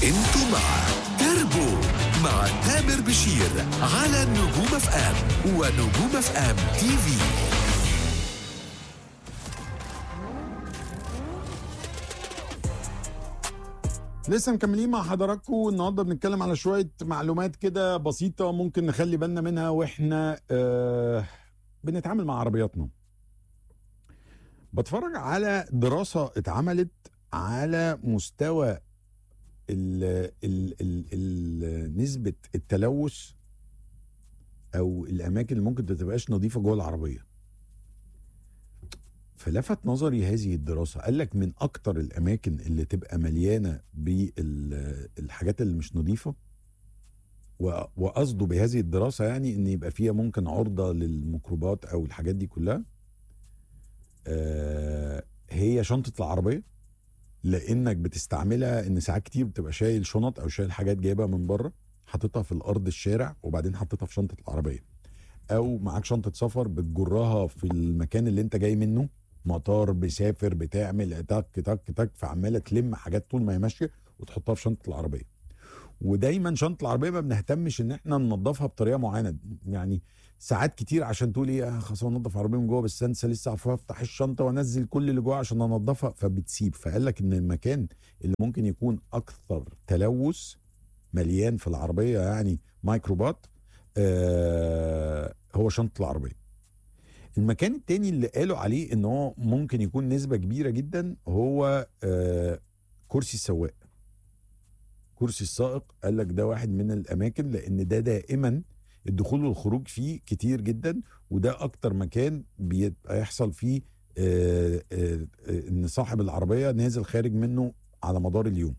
انتوا مع تربو مع تامر بشير على نجوم اف ام ونجوم اف ام تي في لسه مكملين مع حضراتكم النهارده بنتكلم على شويه معلومات كده بسيطه ممكن نخلي بالنا منها واحنا آه بنتعامل مع عربياتنا. بتفرج على دراسه اتعملت على مستوى ال ال ال ال نسبه التلوث او الاماكن اللي ممكن تبقاش نظيفه جوه العربيه. فلفت نظري هذه الدراسة قال لك من أكتر الأماكن اللي تبقى مليانة بالحاجات اللي مش نظيفة و- وقصده بهذه الدراسة يعني إن يبقى فيها ممكن عرضة للميكروبات أو الحاجات دي كلها آه، هي شنطة العربية لأنك بتستعملها إن ساعات كتير بتبقى شايل شنط أو شايل حاجات جايبها من بره حاططها في الأرض الشارع وبعدين حطيتها في شنطة العربية أو معاك شنطة سفر بتجرها في المكان اللي أنت جاي منه مطار بسافر بتعمل تك تك تك فعماله تلم حاجات طول ما هي ماشيه وتحطها في شنطه العربيه ودايما شنطه العربيه ما بنهتمش ان احنا ننظفها بطريقه معينه يعني ساعات كتير عشان تقول ايه آه خلاص انضف العربيه من جوه بس انسى لسه افتح الشنطه وانزل كل اللي جوه عشان انضفها فبتسيب فقال لك ان المكان اللي ممكن يكون اكثر تلوث مليان في العربيه يعني ميكروبات آه هو شنطه العربيه المكان التاني اللي قالوا عليه ان هو ممكن يكون نسبة كبيرة جدا هو آه كرسي السواق كرسي السائق قال لك ده واحد من الاماكن لان ده دائما الدخول والخروج فيه كتير جدا وده اكتر مكان بيبقى يحصل فيه آه آه آه ان صاحب العربية نازل خارج منه على مدار اليوم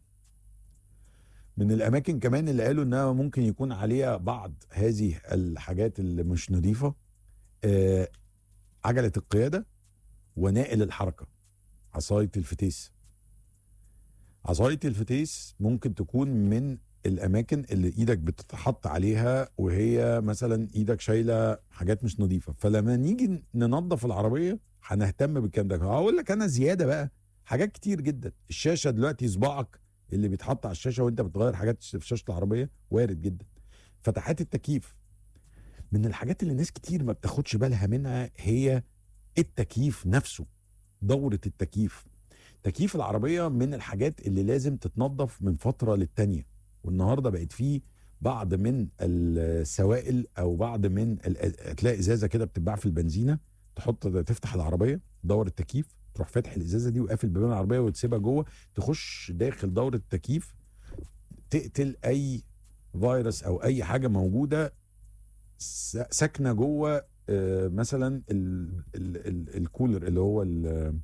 من الاماكن كمان اللي قالوا انها ممكن يكون عليها بعض هذه الحاجات اللي مش نظيفه آه عجله القياده ونائل الحركه عصايه الفتيس عصايه الفتيس ممكن تكون من الاماكن اللي ايدك بتتحط عليها وهي مثلا ايدك شايله حاجات مش نظيفه فلما نيجي ننظف العربيه هنهتم بالكلام ده هقول لك انا زياده بقى حاجات كتير جدا الشاشه دلوقتي صباعك اللي بيتحط على الشاشه وانت بتغير حاجات في شاشه العربيه وارد جدا فتحات التكييف من الحاجات اللي ناس كتير ما بتاخدش بالها منها هي التكييف نفسه دورة التكييف تكييف العربية من الحاجات اللي لازم تتنظف من فترة للتانية والنهاردة بقت فيه بعض من السوائل او بعض من ال- تلاقي ازازه كده بتتباع في البنزينه تحط تفتح العربيه دور التكييف تروح فاتح الازازه دي وقافل بيبان العربيه وتسيبها جوه تخش داخل دوره التكييف تقتل اي فيروس او اي حاجه موجوده س- ساكنه جوه آه، مثلا ال- ال- ال- الكولر اللي هو ال-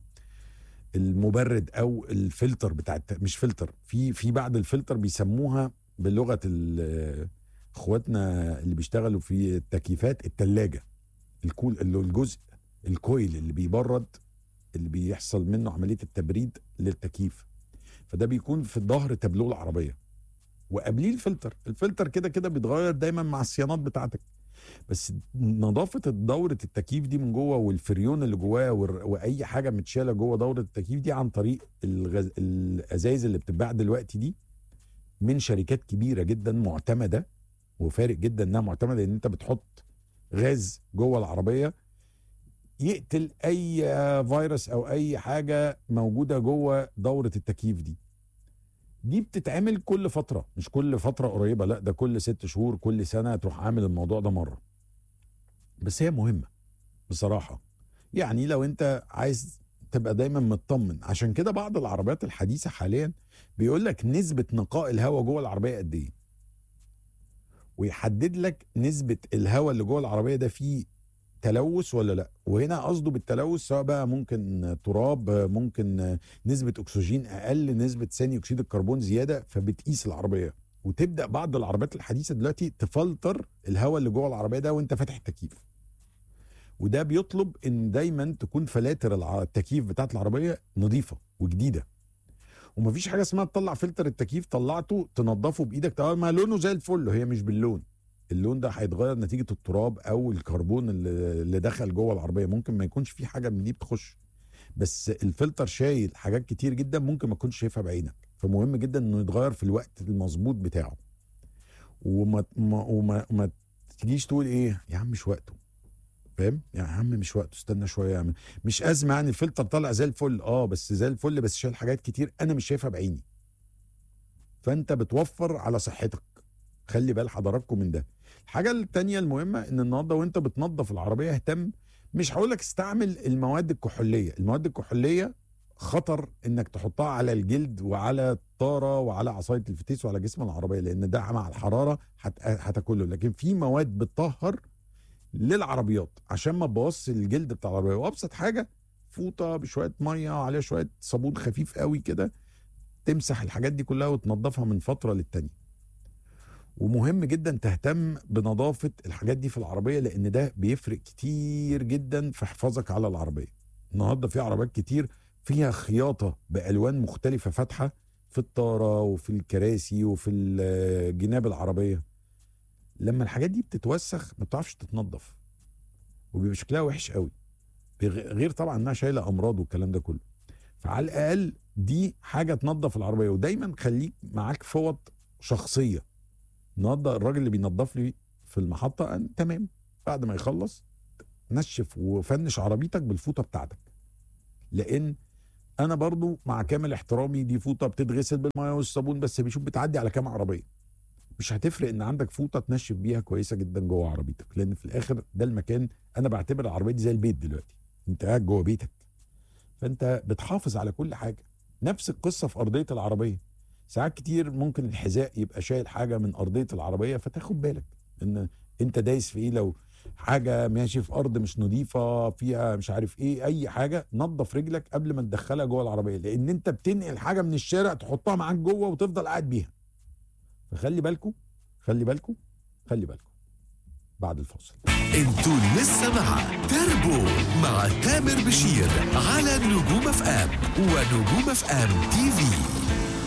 المبرد او الفلتر بتاع الت- مش فلتر في في بعد الفلتر بيسموها بلغه ال- اخواتنا اللي بيشتغلوا في التكييفات التلاجة الكول اللي هو الجزء الكويل اللي بيبرد اللي بيحصل منه عمليه التبريد للتكييف فده بيكون في ظهر تابلوه العربيه وقبليه الفلتر الفلتر كده كده بيتغير دايما مع الصيانات بتاعتك بس نظافه دوره التكييف دي من جوه والفريون اللي جواه والر- واي حاجه متشاله جوه دوره التكييف دي عن طريق الغز... الازايز اللي بتتباع دلوقتي دي من شركات كبيره جدا معتمده وفارق جدا انها معتمده لان انت بتحط غاز جوه العربيه يقتل اي فيروس او اي حاجه موجوده جوه دوره التكييف دي دي بتتعمل كل فتره مش كل فتره قريبه لا ده كل ست شهور كل سنه تروح عامل الموضوع ده مره بس هي مهمه بصراحه يعني لو انت عايز تبقى دايما مطمن عشان كده بعض العربيات الحديثه حاليا بيقول لك نسبه نقاء الهواء جوه العربيه قد ايه ويحدد لك نسبه الهواء اللي جوه العربيه ده فيه تلوث ولا لا وهنا قصده بالتلوث سواء بقى ممكن تراب ممكن نسبه اكسجين اقل نسبه ثاني اكسيد الكربون زياده فبتقيس العربيه وتبدا بعض العربيات الحديثه دلوقتي تفلتر الهواء اللي جوه العربيه ده وانت فاتح التكييف وده بيطلب ان دايما تكون فلاتر الع- التكييف بتاعت العربيه نظيفه وجديده ومفيش حاجه اسمها تطلع فلتر التكييف طلعته تنضفه بايدك تمام ما لونه زي الفل هي مش باللون اللون ده هيتغير نتيجه التراب او الكربون اللي اللي دخل جوه العربيه ممكن ما يكونش في حاجه من دي بتخش بس الفلتر شايل حاجات كتير جدا ممكن ما تكونش شايفها بعينك فمهم جدا انه يتغير في الوقت المظبوط بتاعه وما ما وما ما تجيش تقول ايه يا عم مش وقته فاهم يا عم مش وقته استنى شويه يا عم مش ازمه يعني الفلتر طالع زي الفل اه بس زي الفل بس شايل حاجات كتير انا مش شايفها بعيني فانت بتوفر على صحتك خلي بال حضراتكم من ده الحاجه التانية المهمه ان النهارده وانت بتنظف العربيه اهتم مش هقول لك استعمل المواد الكحوليه المواد الكحوليه خطر انك تحطها على الجلد وعلى الطاره وعلى عصايه الفتيس وعلى جسم العربيه لان ده مع الحراره هت- هتاكله لكن في مواد بتطهر للعربيات عشان ما تبوظش الجلد بتاع العربيه وابسط حاجه فوطه بشويه ميه وعليها شويه صابون خفيف قوي كده تمسح الحاجات دي كلها وتنظفها من فتره للتانيه ومهم جدا تهتم بنظافه الحاجات دي في العربيه لان ده بيفرق كتير جدا في حفاظك على العربيه النهارده في عربيات كتير فيها خياطه بالوان مختلفه فاتحه في الطاره وفي الكراسي وفي ال- جناب العربيه لما الحاجات دي بتتوسخ ما بتعرفش تتنضف وبيبقى شكلها وحش قوي بغ- غير طبعا انها شايله امراض والكلام ده كله فعلى الاقل دي حاجه تنظف العربيه ودايما خليك معاك فوط شخصيه النهارده الراجل اللي بينظف لي في المحطه أنا تمام بعد ما يخلص نشف وفنش عربيتك بالفوطه بتاعتك لان انا برضو مع كامل احترامي دي فوطه بتتغسل بالميه والصابون بس بيشوف بتعدي على كام عربيه مش هتفرق ان عندك فوطه تنشف بيها كويسه جدا جوه عربيتك لان في الاخر ده المكان انا بعتبر العربيه دي زي البيت دلوقتي انت قاعد جوه بيتك فانت بتحافظ على كل حاجه نفس القصه في ارضيه العربيه ساعات كتير ممكن الحذاء يبقى شايل حاجه من ارضيه العربيه فتاخد بالك ان انت دايس في ايه لو حاجه ماشي في ارض مش نظيفه فيها مش عارف ايه اي حاجه نظف رجلك قبل ما تدخلها جوه العربيه لان انت بتنقل حاجه من الشارع تحطها معاك جوه وتفضل قاعد بيها فخلي بالكم خلي بالكم خلي بالكم بعد الفاصل انتوا لسه مع تربو مع تامر بشير على نجوم اف ام ونجوم اف ام تي في